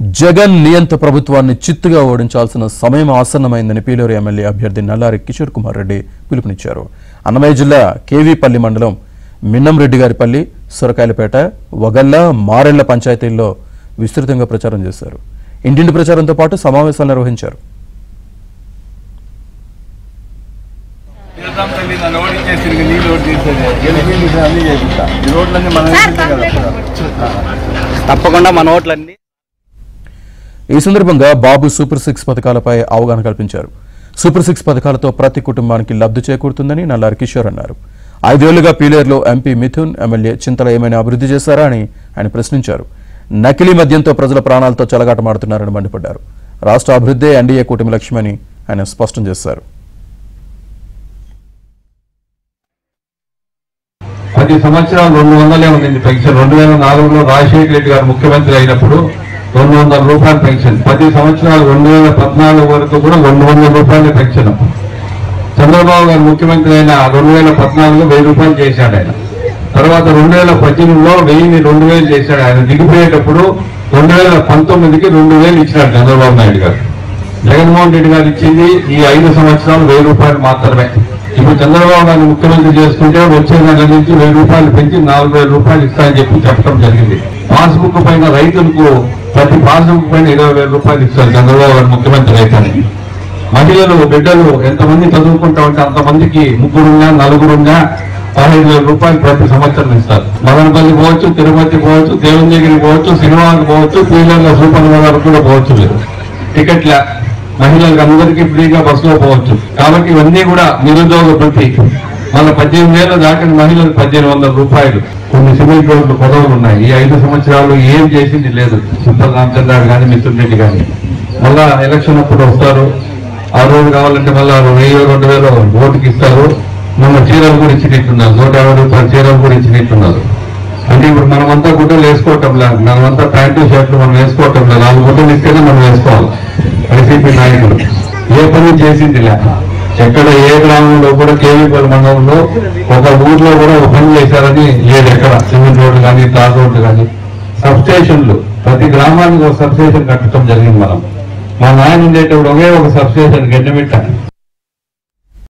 జగన్ నియంత ప్రభుత్వాన్ని చిత్తుగా ఓడించాల్సిన సమయం ఆసన్నమైందని పీలూరు ఎమ్మెల్యే అభ్యర్థి నల్లారి కిషోర్ కుమార్ రెడ్డి పిలుపునిచ్చారు అన్నమయ్య జిల్లా కేవీపల్లి మండలం మిన్నంరెడ్డి గారిపల్లి సొరకాయలపేట వగల్ల మారెళ్ల పంచాయతీల్లో విస్తృతంగా ప్రచారం చేశారు ఇంటింటి ప్రచారంతో పాటు సమావేశాలు నిర్వహించారు చేద్దాం తల్లి నన్ను ఓడించేసి ఇంక నీళ్ళు ఓడి చేసేది గెలిపి నీకు అన్నీ చేపిస్తా ఈ రోడ్లన్నీ మనం తప్పకుండా మన ఓట్లన్నీ ఈ సందర్భంగా బాబు సూపర్ సిక్స్ పథకాలపై అవగాహన కల్పించారు సూపర్ సిక్స్ పథకాలతో ప్రతి కుటుంబానికి లబ్ధి చేకూరుతుందని నల్లారి కిషోర్ అన్నారు ఐదేళ్లుగా పీలేరులో ఎంపీ మిథున్ ఎమ్మెల్యే చింతల ఏమైనా అభివృద్ధి చేశారా అని ఆయన ప్రశ్నించారు నకిలీ మద్యంతో ప్రజల ప్రాణాలతో చెలగాటమాడుతున్నారని మండిపడ్డారు రాష్ట్ర అభివృద్ధే ఎన్డీఏ కూటమి లక్ష్యమని ఆయన స్పష్టం చేశారు పది సంవత్సరాలు రెండు వందలే ఉండింది పెన్షన్ రెండు వేల నాలుగులో రాజశేఖర రెడ్డి గారు ముఖ్యమంత్రి అయినప్పుడు రెండు వందల రూపాయల పెన్షన్ పది సంవత్సరాలు రెండు వేల పద్నాలుగు వరకు కూడా రెండు వందల రూపాయల పెన్షన్ చంద్రబాబు గారు ముఖ్యమంత్రి అయిన రెండు వేల పద్నాలుగులో వెయ్యి రూపాయలు చేశాడు ఆయన తర్వాత రెండు వేల పద్దెనిమిదిలో వెయ్యిని రెండు వేలు చేశాడు ఆయన దిగిపోయేటప్పుడు రెండు వేల పంతొమ్మిదికి రెండు వేలు ఇచ్చినాడు చంద్రబాబు నాయుడు గారు జగన్మోహన్ రెడ్డి గారు ఇచ్చింది ఈ ఐదు సంవత్సరాలు వెయ్యి రూపాయలు మాత్రమే ఇప్పుడు చంద్రబాబు గారిని ముఖ్యమంత్రి చేసుకుంటే వచ్చే నెల నుంచి వెయ్యి రూపాయలు పెంచి నాలుగు వేల రూపాయలు ఇస్తారని చెప్పి చెప్పడం జరిగింది పాస్బుక్ పైన రైతులకు ప్రతి పాస్బుక్ పైన ఇరవై వేల రూపాయలు ఇస్తారు చంద్రబాబు గారు ముఖ్యమంత్రి అయితే మహిళలు బిడ్డలు ఎంతమంది చదువుకుంటా ఉంటే అంతమందికి ముగ్గురున్నా నలుగురున్నా పదహైదు వేల రూపాయలు ప్రతి సంవత్సరం ఇస్తారు మదనపల్లి పోవచ్చు తిరుపతి పోవచ్చు దేవుని పోవచ్చు సినిమాకి పోవచ్చు పీలర్ల సూపర్ నగర్ కూడా పోవచ్చు మీరు టికెట్ల మహిళలకు అందరికీ ఫ్రీగా బస్సులో పోవచ్చు కాబట్టి ఇవన్నీ కూడా నిరుద్యోగ వృత్తి మన పద్దెనిమిది ఏళ్ళ దాటిన మహిళలకు పద్దెనిమిది వందల రూపాయలు కొన్ని సివిల్ రోడ్లు పదవులు ఉన్నాయి ఈ ఐదు సంవత్సరాలు ఏం చేసింది లేదు సుబ్బల రామచంద్రాడు కానీ మిథున్ రెడ్డి కానీ మళ్ళా ఎలక్షన్ అప్పుడు వస్తారు ఆ రోజు కావాలంటే మళ్ళీ వెయ్యి రెండు వేలు ఓటుకి ఇస్తారు మొన్న చీరలు కూడా ఇచ్చినట్టున్నారు నూట యాభై రూపాయల చీరలు కూడా ఇచ్చినట్టున్నారు అంటే ఇప్పుడు మనమంతా గుడ్డలు వేసుకోవటం లేదు మనమంతా ప్యాంటు షర్ట్లు మనం వేసుకోవటం లేదు నాలుగు గుడ్డలు ఇస్తేనే మనం వేసుకోవాలి వైసీపీ నాయకులు ఏ పని చేసింది లే ఎక్కడ ఏ గ్రామంలో కూడా కేవీపల్లి మండలంలో ఒక ఊర్లో కూడా ఒక పని చేశారని లేదు ఎక్కడ సిమెంట్ రోడ్లు కానీ తార్ రోడ్లు కానీ సబ్ స్టేషన్లు ప్రతి గ్రామానికి ఒక సబ్ స్టేషన్ కట్టడం జరిగింది మనం మా నాయన ఉండేటప్పుడు ఒకే ఒక సబ్ స్టేషన్ గడ్డమిట్ట